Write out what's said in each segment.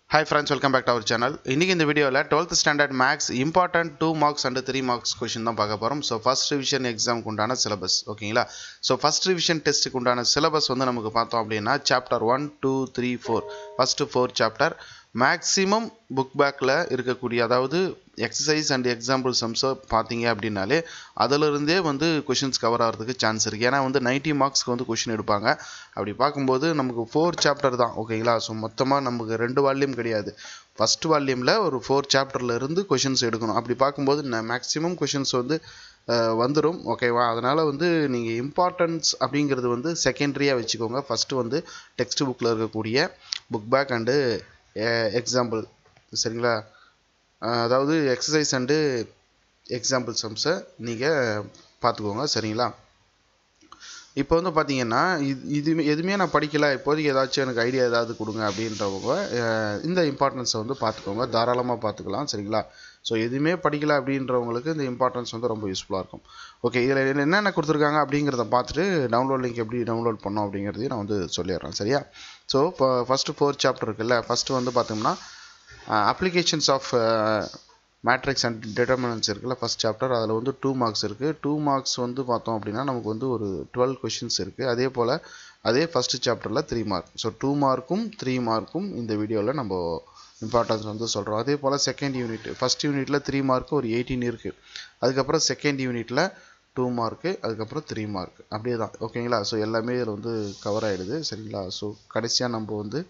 hi friends welcome back to our channel இன்றைக்கி இந்த வீடியோவில் twelfth standard maths important two marks and three marks question தான் பார்க்க போகிறோம் ஸோ ஃபஸ்ட் ரிவிஷன் எக்ஸாமுக்கு உண்டான சிலபஸ் ஓகேங்களா ஸோ ஃபஸ்ட் ரிவிஷன் டெஸ்ட்டுக்கு உண்டான சிலபஸ் வந்து நமக்கு பார்த்தோம் அப்படின்னா chapter one two three four first four chapter maximum book பேக்கில் இருக்கக்கூடிய அதாவது எக்ஸசைஸ் அண்ட் எக்ஸாம்பிள் சம்ஸை பார்த்தீங்க அப்படின்னாலே அதிலிருந்தே வந்து கொஷின்ஸ் கவர் ஆகிறதுக்கு சான்ஸ் இருக்குது ஏன்னா வந்து நைன்ட்டி மார்க்ஸ்க்கு வந்து கொஷின் எடுப்பாங்க அப்படி பார்க்கும்போது நமக்கு ஃபோர் சாப்டர் தான் ஓகேங்களா ஸோ மொத்தமாக நமக்கு ரெண்டு வால்யூம் கிடையாது ஃபஸ்ட் வால்யூமில் ஒரு ஃபோர் சாப்டரில் இருந்து கொஷின்ஸ் எடுக்கணும் அப்படி பார்க்கும்போது மேக்ஸிமம் கொஷின்ஸ் வந்து வந்துடும் ஓகேவா அதனால் வந்து நீங்கள் இம்பார்ட்டன்ஸ் அப்படிங்கிறது வந்து செகண்டரியாக வச்சுக்கோங்க ஃபஸ்ட்டு வந்து டெக்ஸ்ட் புக்கில் இருக்கக்கூடிய புக் பேக் அண்டு எக்ஸாம்பிள் சரிங்களா அதாவது எக்ஸசைஸ் அண்டு எக்ஸாம்பிள் சம்ஸை நீங்கள் பார்த்துக்கோங்க சரிங்களா இப்போ வந்து பார்த்தீங்கன்னா இது இது எதுவுமே நான் படிக்கல இப்போதைக்கு ஏதாச்சும் எனக்கு ஐடியா ஏதாவது கொடுங்க அப்படின்றவங்க இந்த இம்பார்ட்டன்ஸை வந்து பார்த்துக்கோங்க தாராளமாக பார்த்துக்கலாம் சரிங்களா ஸோ எதுவுமே படிக்கல அப்படின்றவங்களுக்கு இந்த இம்பார்ட்டன்ஸ் வந்து ரொம்ப யூஸ்ஃபுல்லாக இருக்கும் ஓகே இதில் என்னென்ன கொடுத்துருக்காங்க அப்படிங்கிறத பார்த்துட்டு டவுன்லோட் லிங்க் எப்படி டவுன்லோட் பண்ணோம் அப்படிங்கிறதையும் நான் வந்து சொல்லிடுறேன் சரியா ஸோ இப்போ ஃபஸ்ட்டு ஃபோர் சாப்டர் இருக்குல்ல ஃபஸ்ட்டு வந்து பார்த்தோம்னா applications of matrix and determinants இருக்குல்ல ஃபஸ்ட் சாப்டர் அதில் வந்து டூ மார்க்ஸ் இருக்குது டூ மார்க்ஸ் வந்து பார்த்தோம் அப்படின்னா நமக்கு வந்து ஒரு டுவெல் கொஷின்ஸ் இருக்குது அதே போல் அதே ஃபஸ்ட்டு சாப்டரில் த்ரீ மார்க் ஸோ டூ மார்க்கும் த்ரீ மார்க்கும் இந்த வீடியோவில் நம்ம இம்பார்ட்டன்ஸ் வந்து சொல்கிறோம் அதே போல் செகண்ட் யூனிட் ஃபஸ்ட் யூனிட்டில் த்ரீ மார்க்கு ஒரு எயிட்டீன் இருக்குது அதுக்கப்புறம் செகண்ட் யூனிட்டில் டூ மார்க்கு அதுக்கப்புறம் த்ரீ மார்க் அப்படியே தான் ஓகேங்களா ஸோ எல்லாமே இதில் வந்து கவர் ஆகிடுது சரிங்களா ஸோ கடைசியாக நம்ம வந்து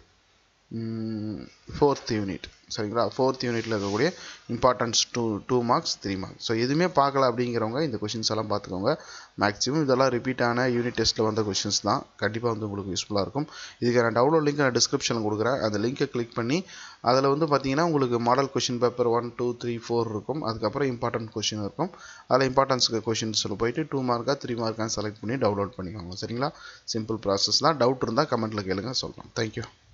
ஃபோர்த் யூனிட் சரிங்களா ஃபோர்த் யூனிட்டில் இருக்கக்கூடிய importance two two marks three marks so எதுவுமே பார்க்கல அப்படிங்கிறவங்க இந்த கொஷின்ஸ் எல்லாம் பார்த்துக்கோங்க மேக்ஸிமம் இதெல்லாம் ரிப்பீட் ஆன யூனிட் டெஸ்ட்டில் வந்த கொஷின்ஸ் தான் கண்டிப்பாக வந்து உங்களுக்கு யூஸ்ஃபுல்லாக இருக்கும் இதுக்கு நான் டவுன்லோட் லிங்க் நான் டிஸ்கிரிப்ஷனில் கொடுக்குறேன் அந்த லிங்க்கை கிளிக் பண்ணி அதில் வந்து பார்த்தீங்கன்னா உங்களுக்கு model question paper one two three four இருக்கும் அதுக்கப்புறம் இம்பார்ட்டன்ட் கொஷின் இருக்கும் அதில் இம்பார்ட்டன்ஸுக்கு கொஷின்ஸில் போயிட்டு டூ மார்க்காக த்ரீ மார்க்காக செலக்ட் பண்ணி டவுன்லோட் பண்ணிக்கோங்க சரிங்களா சிம்பிள் ப்ராசஸ் தான் டவுட் இருந்தால் கமெண்ட்டில் கேளுங்க சொல்கிறேன் தேங்க்யூ